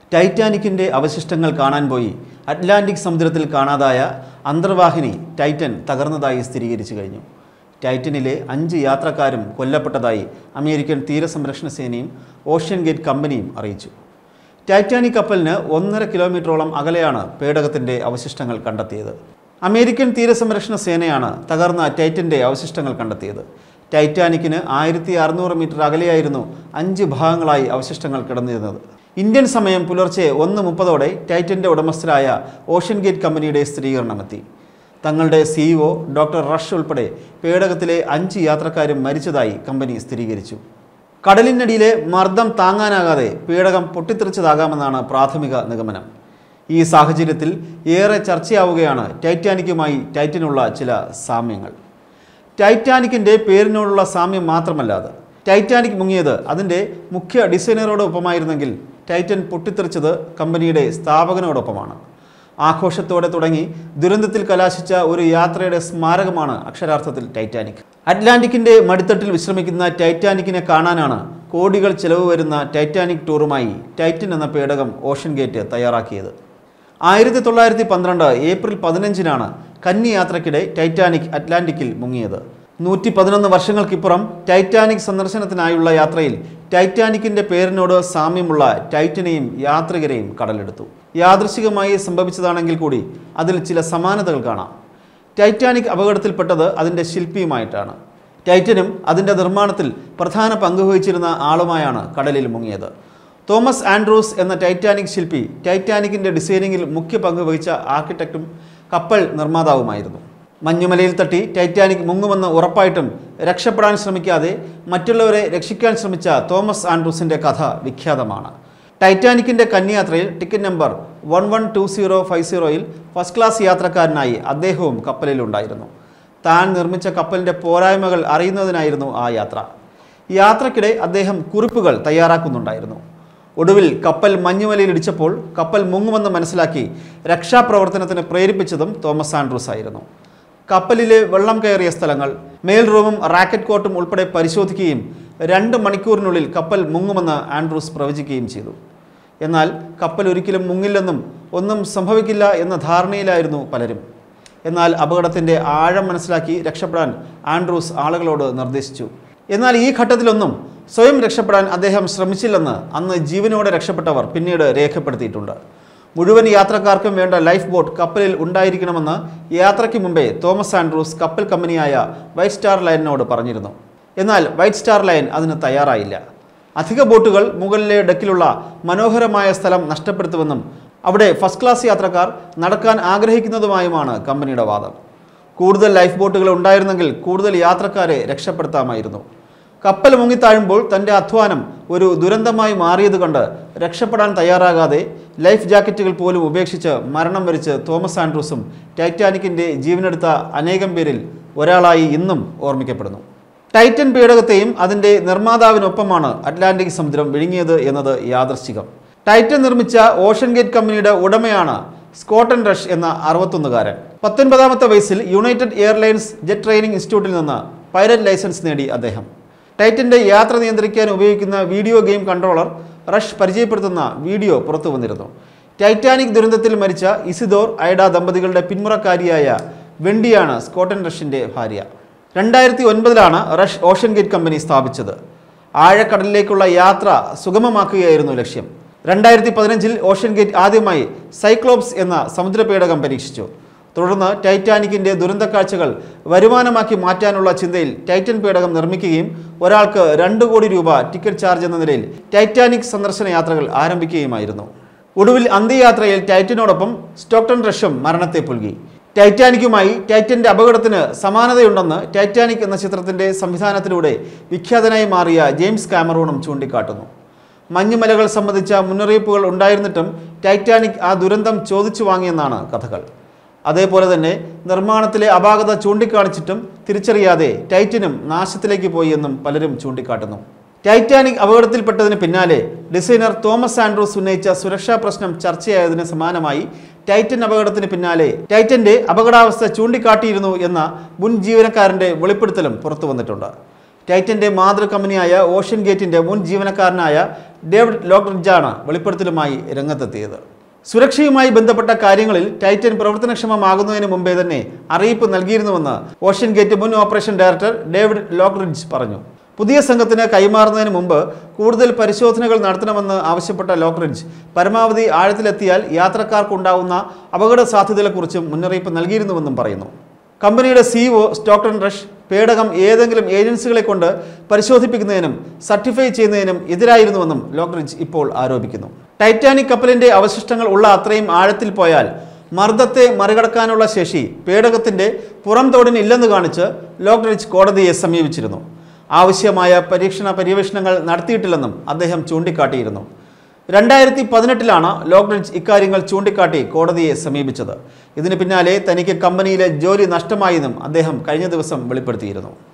ടൈറ്റാനിക്കിൻ്റെ അവശിഷ്ടങ്ങൾ കാണാൻ പോയി അറ്റ്ലാന്റിക് സമുദ്രത്തിൽ കാണാതായ അന്തർവാഹിനി ടൈറ്റൻ തകർന്നതായി സ്ഥിരീകരിച്ചു കഴിഞ്ഞു ടൈറ്റനിലെ അഞ്ച് യാത്രക്കാരും കൊല്ലപ്പെട്ടതായി അമേരിക്കൻ തീരസംരക്ഷണ സേനയും ഓഷ്യൻ ഗേറ്റ് കമ്പനിയും അറിയിച്ചു ടൈറ്റാനിക് കപ്പലിന് ഒന്നര കിലോമീറ്ററോളം അകലെയാണ് പേടകത്തിൻ്റെ അവശിഷ്ടങ്ങൾ കണ്ടെത്തിയത് അമേരിക്കൻ തീരസംരക്ഷണ സേനയാണ് തകർന്ന ടൈറ്റൻ്റെ അവശിഷ്ടങ്ങൾ കണ്ടെത്തിയത് ടൈറ്റാനിക്കിന് ആയിരത്തി അറുന്നൂറ് മീറ്റർ അകലെയായിരുന്നു അഞ്ച് ഭാഗങ്ങളായി അവശിഷ്ടങ്ങൾ കിടന്നിരുന്നത് ഇന്ത്യൻ സമയം പുലർച്ചെ ഒന്ന് മുപ്പതോടെ ടൈറ്റൻ്റെ ഉടമസ്ഥരായ ഓഷ്യൻ ഗേറ്റ് കമ്പനിയുടെ സ്ഥിരീകരണമെത്തി തങ്ങളുടെ സിഇഒ ഡോക്ടർ റഷ് ഉൾപ്പെടെ പേടകത്തിലെ അഞ്ച് യാത്രക്കാരും മരിച്ചതായി കമ്പനി സ്ഥിരീകരിച്ചു കടലിനടിയിലെ മർദ്ദം താങ്ങാനാകാതെ പേടകം പൊട്ടിത്തെറിച്ചതാകാമെന്നാണ് പ്രാഥമിക നിഗമനം ഈ സാഹചര്യത്തിൽ ഏറെ ചർച്ചയാവുകയാണ് ടൈറ്റാനിക്കുമായി ടൈറ്റനുള്ള ചില സാമ്യങ്ങൾ ടൈറ്റാനിക്കിൻ്റെ പേരിനോടുള്ള സാമ്യം മാത്രമല്ല അത് ടൈറ്റാനിക് മുങ്ങിയത് അതിൻ്റെ മുഖ്യ ഡിസൈനറോടൊപ്പമായിരുന്നെങ്കിൽ ടൈറ്റൻ പൊട്ടിത്തെറിച്ചത് കമ്പനിയുടെ സ്ഥാപകനോടൊപ്പമാണ് ആഘോഷത്തോടെ തുടങ്ങി ദുരന്തത്തിൽ കലാശിച്ച ഒരു യാത്രയുടെ സ്മാരകമാണ് അക്ഷരാർത്ഥത്തിൽ ടൈറ്റാനിക് അറ്റ്ലാന്റിക്കിന്റെ മടിത്തട്ടിൽ വിശ്രമിക്കുന്ന ടൈറ്റാനിക്കിനെ കാണാനാണ് കോടികൾ ചെലവ് വരുന്ന ടൈറ്റാനിക് ടൂറുമായി ടൈറ്റൻ എന്ന പേടകം ഓഷൻ ഗേറ്റ് തയ്യാറാക്കിയത് ആയിരത്തി തൊള്ളായിരത്തി പന്ത്രണ്ട് ഏപ്രിൽ പതിനഞ്ചിനാണ് കന്നി യാത്രയ്ക്കിടെ ടൈറ്റാനിക് അറ്റ്ലാന്റിക്കിൽ മുങ്ങിയത് നൂറ്റി പതിനൊന്ന് വർഷങ്ങൾക്കിപ്പുറം ടൈറ്റാനിക് സന്ദർശനത്തിനായുള്ള യാത്രയിൽ ടൈറ്റാനിക്കിന്റെ പേരിനോട് സാമ്യമുള്ള ടൈറ്റനെയും യാത്രികരെയും കടലെടുത്തു യാദൃശികമായി സംഭവിച്ചതാണെങ്കിൽ കൂടി അതിൽ ചില സമാനതകൾ കാണാം ടൈറ്റാനിക് അപകടത്തിൽപ്പെട്ടത് അതിൻ്റെ ശില്പിയുമായിട്ടാണ് ടൈറ്റനും അതിൻ്റെ നിർമ്മാണത്തിൽ പ്രധാന പങ്കുവഹിച്ചിരുന്ന ആളുമായാണ് കടലിൽ മുങ്ങിയത് തോമസ് ആൻഡ്രൂസ് എന്ന ടൈറ്റാനിക് ശില്പി ടൈറ്റാനിക്കിൻ്റെ ഡിസൈനിങ്ങിൽ മുഖ്യ പങ്ക് വഹിച്ച ആർക്കിടെക്റ്റും കപ്പൽ നിർമ്മാതാവുമായിരുന്നു മഞ്ഞുമലയിൽ തട്ടി ടൈറ്റാനിക് മുങ്ങുമെന്ന് ഉറപ്പായിട്ടും രക്ഷപ്പെടാൻ ശ്രമിക്കാതെ മറ്റുള്ളവരെ രക്ഷിക്കാൻ ശ്രമിച്ച തോമസ് ആൻഡ്രൂസിൻ്റെ കഥ വിഖ്യാതമാണ് ടൈറ്റാനിക്കിൻ്റെ കന്യാത്രയിൽ ticket number one one two zero five സീറോയിൽ ഫസ്റ്റ് ക്ലാസ് യാത്രക്കാരനായി അദ്ദേഹവും കപ്പലിലുണ്ടായിരുന്നു താൻ നിർമ്മിച്ച കപ്പലിൻ്റെ പോരായ്മകൾ അറിയുന്നതിനായിരുന്നു ആ യാത്ര യാത്രക്കിടെ അദ്ദേഹം കുറിപ്പുകൾ തയ്യാറാക്കുന്നുണ്ടായിരുന്നു ഒടുവിൽ കപ്പൽ മഞ്ഞുമലയിൽ ഇടിച്ചപ്പോൾ കപ്പൽ മുങ്ങുമെന്ന് മനസ്സിലാക്കി രക്ഷാപ്രവർത്തനത്തിന് പ്രേരിപ്പിച്ചതും തോമസ് ആൻഡ്രൂസ് ആയിരുന്നു കപ്പലിലെ വെള്ളം കയറിയ സ്ഥലങ്ങൾ മേൽ റൂമും റാക്കറ്റ് കോട്ടും ഉൾപ്പെടെ പരിശോധിക്കുകയും രണ്ട് മണിക്കൂറിനുള്ളിൽ കപ്പൽ മുങ്ങുമെന്ന് ആൻഡ്രൂസ് പ്രവചിക്കുകയും ചെയ്തു എന്നാൽ കപ്പൽ ഒരിക്കലും മുങ്ങില്ലെന്നും ഒന്നും സംഭവിക്കില്ല എന്ന ധാരണയിലായിരുന്നു പലരും എന്നാൽ അപകടത്തിൻ്റെ ആഴം മനസ്സിലാക്കി രക്ഷപ്പെടാൻ ആൻഡ്രൂസ് ആളുകളോട് നിർദ്ദേശിച്ചു എന്നാൽ ഈ ഘട്ടത്തിലൊന്നും സ്വയം രക്ഷപ്പെടാൻ അദ്ദേഹം ശ്രമിച്ചില്ലെന്ന് അന്ന് ജീവനോടെ രക്ഷപ്പെട്ടവർ പിന്നീട് രേഖപ്പെടുത്തിയിട്ടുണ്ട് മുഴുവൻ യാത്രക്കാർക്കും വേണ്ട ലൈഫ് ബോട്ട് കപ്പലിൽ ഉണ്ടായിരിക്കണമെന്ന് യാത്രയ്ക്ക് മുമ്പേ തോമസ് ആൻഡ്രൂസ് കപ്പൽ കമ്പനിയായ വൈറ്റ് സ്റ്റാർ ലൈനിനോട് പറഞ്ഞിരുന്നു എന്നാൽ വൈറ്റ് സ്റ്റാർ ലൈൻ അതിന് തയ്യാറായില്ല അധിക ബോട്ടുകൾ മുകളിലെ ഡെക്കിലുള്ള മനോഹരമായ സ്ഥലം നഷ്ടപ്പെടുത്തുമെന്നും അവിടെ ഫസ്റ്റ് ക്ലാസ് യാത്രക്കാർ നടക്കാൻ ആഗ്രഹിക്കുന്നതുമായുമാണ് കമ്പനിയുടെ വാദം കൂടുതൽ ലൈഫ് ബോട്ടുകൾ ഉണ്ടായിരുന്നെങ്കിൽ കൂടുതൽ യാത്രക്കാരെ രക്ഷപ്പെടുത്താമായിരുന്നു കപ്പൽ മുങ്ങിത്താഴുമ്പോൾ തൻ്റെ അധ്വാനം ഒരു ദുരന്തമായി മാറിയത് കണ്ട് രക്ഷപ്പെടാൻ തയ്യാറാകാതെ ലൈഫ് ജാക്കറ്റുകൾ പോലും ഉപേക്ഷിച്ച് മരണം വരിച്ച് തോമസ് ആൻഡ്രൂസും ടൈറ്റാനിക്കിൻ്റെ ജീവനെടുത്ത അനേകം പേരിൽ ഒരാളായി ഇന്നും ഓർമ്മിക്കപ്പെടുന്നു ടൈറ്റൻ പേടകത്തെയും അതിൻ്റെ നിർമ്മാതാവിനൊപ്പമാണ് അറ്റ്ലാന്റിക് സമുദ്രം വിഴുങ്ങിയത് എന്നത് യാദർശികം ടൈറ്റൻ നിർമ്മിച്ച ഓഷൻ ഗേറ്റ് കമ്പനിയുടെ ഉടമയാണ് സ്കോട്ടൻ റഷ് എന്ന അറുപത്തൊന്നുകാരൻ പത്തൊൻപതാമത്തെ വയസ്സിൽ യുണൈറ്റഡ് എയർലൈൻസ് ജെറ്റ് ട്രെയിനിങ് ഇൻസ്റ്റിറ്റ്യൂട്ടിൽ നിന്ന് പൈലറ്റ് ലൈസൻസ് നേടി അദ്ദേഹം ടൈറ്റന്റെ യാത്ര നിയന്ത്രിക്കാൻ ഉപയോഗിക്കുന്ന വീഡിയോ ഗെയിം കൺട്രോളർ റഷ് പരിചയപ്പെടുത്തുന്ന വീഡിയോ പുറത്തു വന്നിരുന്നു ടൈറ്റാനിക് ദുരന്തത്തിൽ മരിച്ച ഇസിദോർ ഐഡ ദമ്പതികളുടെ പിന്മുറക്കാരിയായ വെണ്ടിയാണ് സ്കോട്ടൻ റഷിന്റെ ഭാര്യ രണ്ടായിരത്തി ഒൻപതിലാണ് റഷ് ഓഷൻ ഗേറ്റ് കമ്പനി സ്ഥാപിച്ചത് ആഴക്കടലിലേക്കുള്ള യാത്ര സുഗമമാക്കുകയായിരുന്നു ലക്ഷ്യം രണ്ടായിരത്തി പതിനഞ്ചിൽ ഓഷൻ ഗേറ്റ് ആദ്യമായി സൈക്ലോപ്സ് എന്ന സമുദ്രപേടകം പരീക്ഷിച്ചു തുടർന്ന് ടൈറ്റാനിക്കിന്റെ ദുരന്ത കാഴ്ചകൾ വരുമാനമാക്കി മാറ്റാനുള്ള ചിന്തയിൽ ടൈറ്റൻ പേടകം നിർമ്മിക്കുകയും ഒരാൾക്ക് രണ്ട് കോടി രൂപ ടിക്കറ്റ് ചാർജ് എന്ന നിലയിൽ ടൈറ്റാനിക് സന്ദർശന യാത്രകൾ ആരംഭിക്കുകയുമായിരുന്നു ഒടുവിൽ അന്ത്യയാത്രയിൽ ടൈറ്റനോടൊപ്പം സ്റ്റോക്ടൺ റഷും മരണത്തെ പുൽകി ടൈറ്റാനിക്കുമായി ടൈറ്റന്റെ അപകടത്തിന് സമാനതയുണ്ടെന്ന് ടൈറ്റാനിക് എന്ന ചിത്രത്തിന്റെ സംവിധാനത്തിലൂടെ വിഖ്യാതനായി മാറിയ ജെയിംസ് കാമറൂണും ചൂണ്ടിക്കാട്ടുന്നു മഞ്ഞുമലകൾ സംബന്ധിച്ച മുന്നറിയിപ്പുകൾ ഉണ്ടായിരുന്നിട്ടും ടൈറ്റാനിക് ആ ദുരന്തം ചോദിച്ചു വാങ്ങിയെന്നാണ് കഥകൾ അതേപോലെ തന്നെ നിർമ്മാണത്തിലെ അപാകത ചൂണ്ടിക്കാണിച്ചിട്ടും തിരിച്ചറിയാതെ ടൈറ്റനും നാശത്തിലേക്ക് പോയി എന്നും പലരും ചൂണ്ടിക്കാട്ടുന്നു ടൈറ്റാനിക് അപകടത്തിൽപ്പെട്ടതിന് പിന്നാലെ ഡിസൈനർ തോമസ് ആൻഡ്രൂസ് ഉന്നയിച്ച സുരക്ഷാ പ്രശ്നം ചർച്ചയായതിന് സമാനമായി ടൈറ്റൻ അപകടത്തിന് പിന്നാലെ ടൈറ്റന്റെ അപകടാവസ്ഥ ചൂണ്ടിക്കാട്ടിയിരുന്നു എന്ന മുൻ ജീവനക്കാരന്റെ വെളിപ്പെടുത്തലും പുറത്തു വന്നിട്ടുണ്ട് ടൈറ്റന്റെ മാതൃ കമ്പനിയായ ഓഷ്യൻ ഗേറ്റിന്റെ മുൻ ജീവനക്കാരനായ ഡേവിഡ് ലോക്രിഡ്ജാണ് വെളിപ്പെടുത്തലുമായി രംഗത്തെത്തിയത് സുരക്ഷയുമായി ബന്ധപ്പെട്ട കാര്യങ്ങളിൽ ടൈറ്റൻ പ്രവർത്തനക്ഷമമാകുന്നതിന് മുമ്പേ തന്നെ അറിയിപ്പ് നൽകിയിരുന്നുവെന്ന് ഓഷ്യൻ ഗേറ്റ് മുൻ ഓപ്പറേഷൻ ഡയറക്ടർ ഡേവിഡ് ലോക്രിഡ്ജ് പറഞ്ഞു പുതിയ സംഘത്തിന് കൈമാറുന്നതിന് മുമ്പ് കൂടുതൽ പരിശോധനകൾ നടത്തണമെന്ന് ആവശ്യപ്പെട്ട ലോക്രിഡ്ജ് പരമാവധി ആഴത്തിലെത്തിയാൽ യാത്രക്കാർക്കുണ്ടാവുന്ന അപകട സാധ്യതകളെക്കുറിച്ചും മുന്നറിയിപ്പ് നൽകിയിരുന്നുവെന്നും പറയുന്നു കമ്പനിയുടെ സിഇഒ സ്റ്റോക്ടൺ റഷ് പേടകം ഏതെങ്കിലും ഏജൻസികളെ കൊണ്ട് പരിശോധിപ്പിക്കുന്നതിനും സർട്ടിഫൈ ചെയ്യുന്നതിനും എതിരായിരുന്നുവെന്നും ലോക്രിഡ്ജ് ഇപ്പോൾ ആരോപിക്കുന്നു ടൈറ്റാനിക് കപ്പലിന്റെ അവശിഷ്ടങ്ങൾ ഉള്ള അത്രയും ആഴത്തിൽ പോയാൽ മർദ്ദത്തെ മറികടക്കാനുള്ള ശേഷി പേടകത്തിന്റെ പുറം തോടിന് ഇല്ലെന്ന് കാണിച്ച് ലോക്രിഡ്ജ് കോടതിയെ സമീപിച്ചിരുന്നു ആവശ്യമായ പരീക്ഷണ പര്യവേഷണങ്ങൾ നടത്തിയിട്ടില്ലെന്നും അദ്ദേഹം ചൂണ്ടിക്കാട്ടിയിരുന്നു രണ്ടായിരത്തി പതിനെട്ടിലാണ് ലോക്രിഡ്ജ് ഇക്കാര്യങ്ങൾ ചൂണ്ടിക്കാട്ടി കോടതിയെ സമീപിച്ചത് ഇതിന് പിന്നാലെ തനിക്ക് കമ്പനിയിലെ ജോലി നഷ്ടമായെന്നും അദ്ദേഹം കഴിഞ്ഞ ദിവസം വെളിപ്പെടുത്തിയിരുന്നു